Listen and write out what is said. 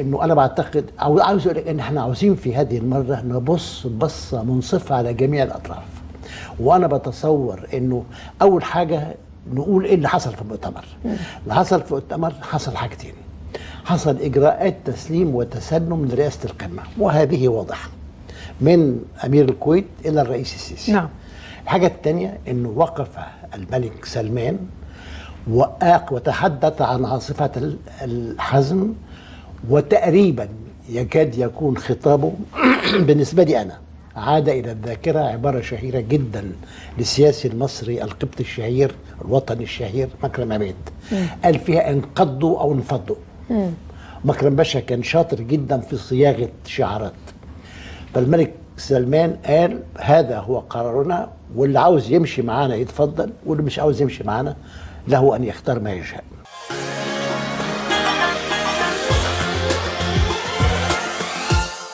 انه انا بعتقد او عاوز اقول لك ان احنا عاوزين في هذه المره نبص بصه منصفه على جميع الاطراف وانا بتصور انه اول حاجه نقول ايه اللي حصل في المؤتمر اللي حصل في المؤتمر حصل حاجتين حصل اجراءات تسليم وتسلم لرئاسه القمه وهذه واضحه من امير الكويت الى الرئيس السيسي نعم. الحاجه الثانيه انه وقف الملك سلمان وآق وتحدث عن عاصفه ال- الحزم وتقريبا يكاد يكون خطابه بالنسبه لي انا عاد الى الذاكره عباره شهيره جدا للسياسي المصري القبطي الشهير الوطني الشهير مكرم عبيد قال فيها انقضوا او انفضوا مكرم باشا كان شاطر جدا في صياغه شعارات فالملك سلمان قال هذا هو قرارنا واللي عاوز يمشي معانا يتفضل واللي مش عاوز يمشي معانا له ان يختار ما يشاء